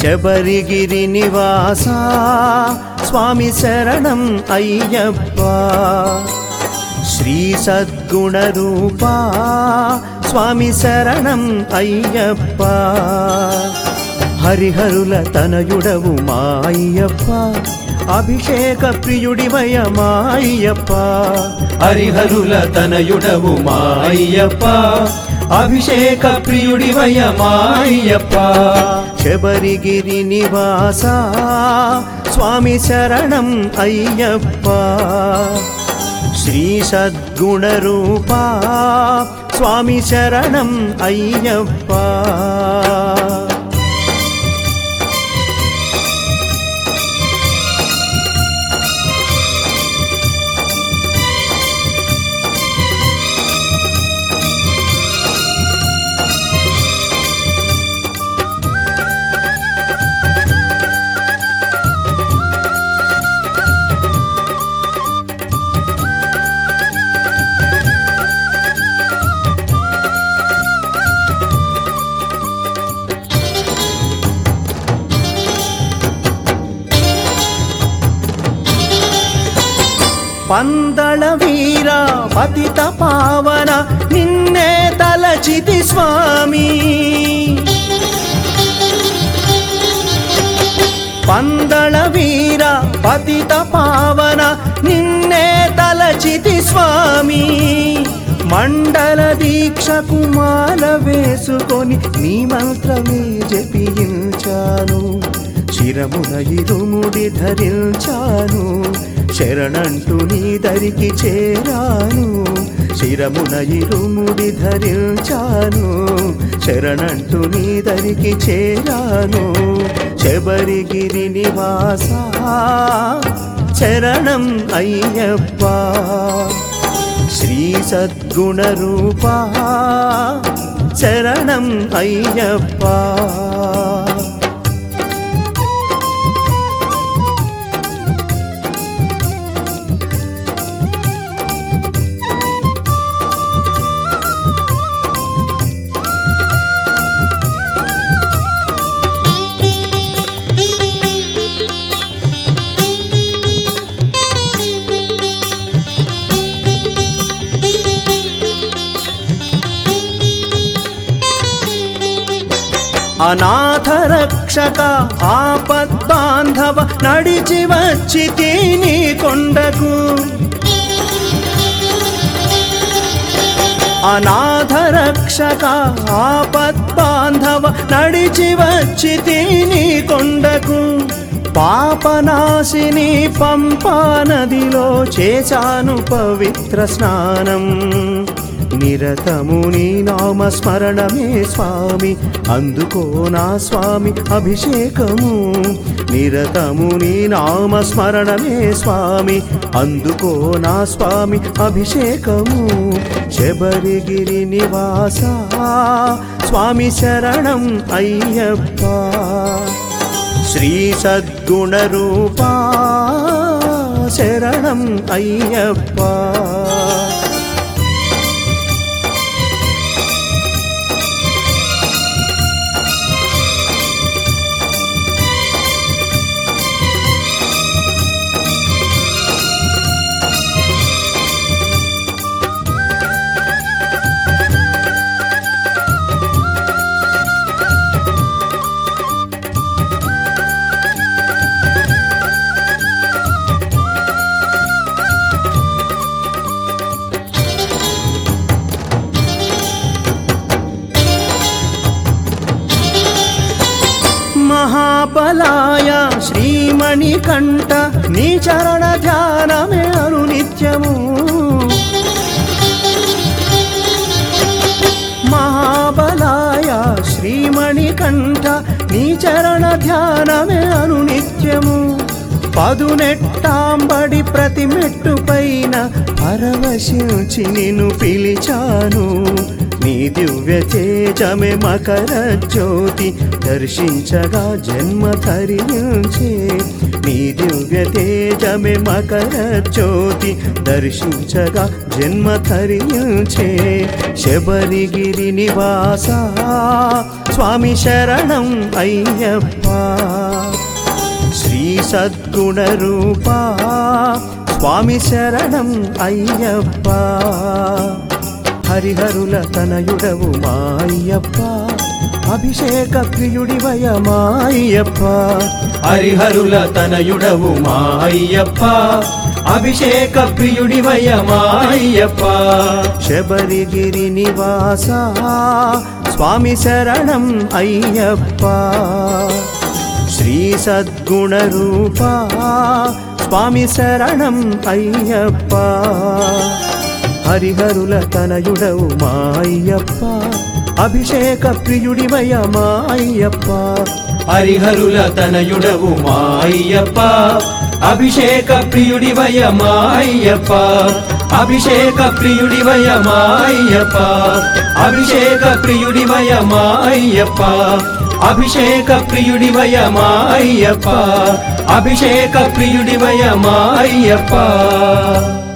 శబరిగిరి నివాస స్వామి శరణం అయ్యప్ప శ్రీ సద్గుణ రూపా స్వామి శరణం అయ్యప్ప హరిహరుల తనయుడవు మాయ్యప్ప అభిషేక ప్రియుడివయ మాయ్యప్ప హరిహరుల తనయుడవు మాయ్యప్ప అభిషేక ప్రియుడివయ మాయ్యప్ప శబరిగిరి నివాస స్వామి శరణం అయ్యప్ప శ్రీ సద్గుణ రూపా స్వామి శరణం అయ్యప్ప పందళ వీర పతిత పావన నిన్నే తలచితి స్వామి పందళ వీర పతిత పావన నిన్నే తలచితి స్వామి మండల దీక్షకు మాల వేసుకొని నీ మంత్రమే జపించాను శిరమున ఇరుముడి ధరించాను శరణంటూ నీ దరికి చేరాను శిరమున ఇరుముడి ధరించాను శరణంటూ నీ దరికి చేరాను శబరిగిరి నివాస శరణం అయ్యప్ప శ్రీ సద్గుణ రూపా శరణం అయ్యప్ప అనాథ రక్షక ఆపద్బాంధవ నడిచి వచ్చి తీని కొండకు అనాథ రక్షక ఆపద్బాంధవ నడిచి వచ్చి తీని కొండకు పాపనాశిని పంపా నదిలో చేశాను పవిత్ర స్నానం నిరతము నీ నామ స్మరణమే స్వామి అందుకో నా స్వామి అభిషేకము నిరతము నీ నామ స్మరణమే స్వామి అందుకో నా స్వామి అభిషేకము శబరిగిరి నివాస స్వామి శరణం అయ్యప్ప శ్రీ సద్గుణ రూపా శరణం అయ్యప్ప మహాబలాయ శ్రీమణికంఠ నీ చరణ ధ్యానమే అను నిత్యము మహాబలాయ శ్రీమణికంఠ నీ చరణ ధ్యానమే అను నిత్యము పదునెట్టాంబడి ప్రతి మెట్టు పైన పరవశించి నిన్ను పిలిచాను నీ దివ్య తేజమే మకర జ్యోతి దర్శించగా జన్మ ధరించే నీ దివ్య తేజమే మకర జ్యోతి దర్శించగా జన్మ ధరించే శబరిగిరి నివాస స్వామి శరణం అయ్యప్ప శ్రీ సద్గుణ రూపా స్వామి శరణం అయ్యప్ప హరిహరుల తనయుడవు మాయ్యప్ప అభిషేక ప్రియుడివయ మాయ్యప్ప హరిహరుల తనయుడవు మాయ్యప్ప అభిషేక ప్రియుడివయ మాయ్యప్ప శబరిగిరి నివాస స్వామి శరణం అయ్యప్ప శ్రీ సద్గుణ రూపా స్వామి శరణం అయ్యప్ప హరిహరుల తనయుడవు మాయ్యప్ప అభిషేక ప్రియుడివయ మాయ్యప్ప హరిహరుల తనయుడవు మాయ్యప్ప అభిషేక ప్రియుడివయ మాయ్యప్ప అభిషేక ప్రియుడివయ మాయ్యప్ప అభిషేక ప్రియుడివయ మాయ్యప్ప అభిషేక ప్రియుడివయ మాయ్యప్ప అభిషేక ప్రియుడివయ మాయ్యప్ప